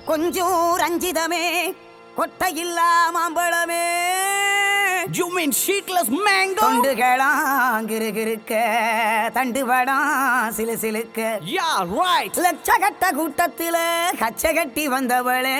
கொஞ்சம் ரஞ்சிதமே கொட்டையில்லா மாம்பழமே You mean sheetless mango? தொண்டுகளாம் கிருகிருக்க தண்டு வடம் சிலு சிலுக்க Yeah, right. லட்சகட்ட கூட்டத்தில கச்ச கட்டி வந்தவளே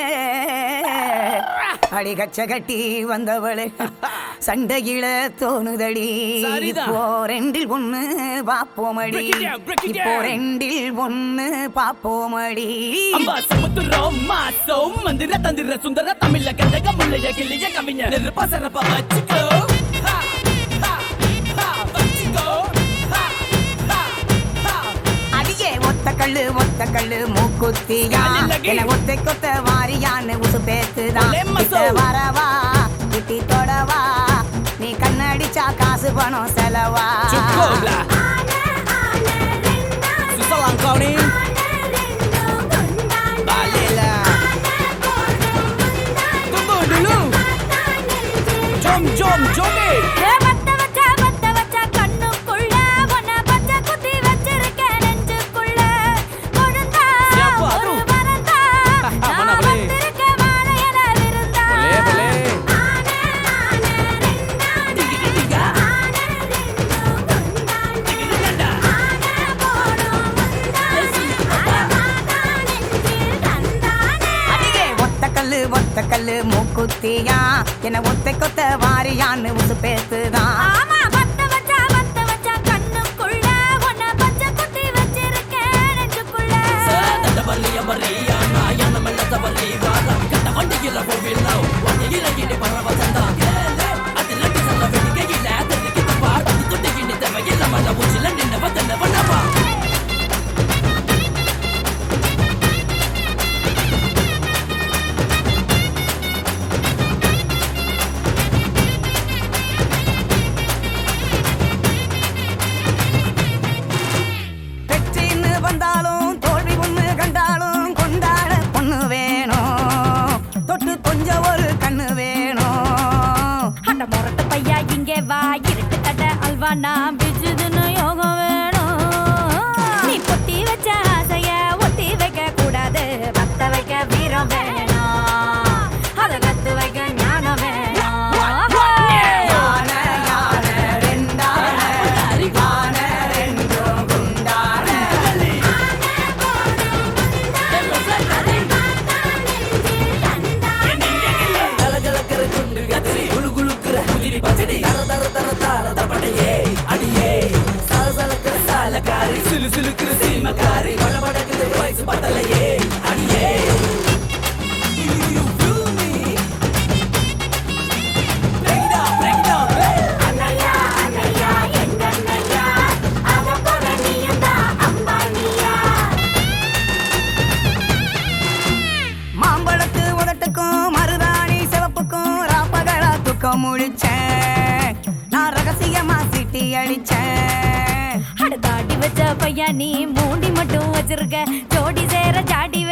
அடி கச்ச கட்டி வந்தவளே சண்டையில தோணுதடி சரிதான். இப்போ ரெண்டில் ஒண்ணு பாப்போமடி Break it down, break it இப்போ down. ரெண்டில் ஒண்ணு பாப்போமடி அம்பா சமுத்திரம் மாசம் மந்திர தந்திர சுந்தர தமிழ கண்டக முள்ளைய கிள்ளிய கவிஞர் நெருப்ப சிறப்ப வச்சுக்கோ ஹா, ஹா, ஹா, வச்சுக்கோ ஹா, ஹா, ஹா. அடியே ஒத்த கல்லு ஒத்த கல்லு மூக்குத்தியா அல்லலகி. என ஒத்தை கொத்த வாரியான்னு உசு பேத்துதான் ஒலே மசோ. கிட்ட வரவா கிட்டி தொடவா நீ கண்ணடிச்சா காசு பணம் செலவா சுக்கோலா. சுசலாங்கோனி. பாலேலா. தும்புடுலு. ஜோம், ஜோம், ஜோமே. சிறப்பு, அதுவும். மனவளே. ஒலே, ஒலே. டிகிடி டிகா. டிகிடி டண்டா. அடியே ஒத்த கல்லு ஒத்த கல்லு மூக்குத்தியா என ஒத்தை கொத்த வாரியான்னு உசு பேத்துதான் சேதண்டவல்லிய மரியா, நாயன மெல்லதவல்லி வாரா. கட்ட வண்டியில போவில்லோ, வண்டியில இனி பரவ சந்தா. கேளு, அதிலடி சொல்ல வெடிக்கையில, தெரிக்கிது பார். அது துட்டி இனி தேவையில்ல, மல உச்சில நின்னவ தென்னவ நவா. வெற்றின்னு வந்தாலும் தோல்வி ஒண்ணு கண்டாலும் கொண்டாட பொண்ணு வேணும் தொட்டு கொஞ்சம் ஒரு கண்ணு வேணும் அட மொரட்டு பையா இங்கே வா இருட்டு கடை அல்வா நான் பிஜுதுன்னு யோகம் வேணும் நீ பொட்டி வச்ச ஆசைய ஒட்டி வைக்க கூடாது பத்த வைக்க வீரம் வேணும் அத கத்து வைக்க ஞானம் வேணும் யானை, யானை, ரெண்டானை, யானை ரெண்டும் குண்டானை. கலகலக்கிற குண்டு கத்திரி, குளு குளுக்குற குதிரி பச்சடி. தர தர தர தார தப்பட்டையே, அடியே. சலசலக்கிற சாலக்காரி, சிலு சிலுக்கிற சீமக்காரி. படபடக்குது வயசு பத்தலையே, அடியே. You feel me? Break it down, break it down, hey. அண்ணையா அண்ணையா எங்க அண்ணையா அவ போல நீயும் தான் அம்பானியா மாம்பழத்து உதட்டுக்கும் மருதாணி சிவப்புக்கும் ராப்பகளா தூக்கம் முழிச்சேன் நான் ரகசியமா சிட்டி அடிச்சேன் அட தாடி வச்ச பையா நீ மூடி மட்டும் வச்சிருக்க ஜோடி சேர ஜாடி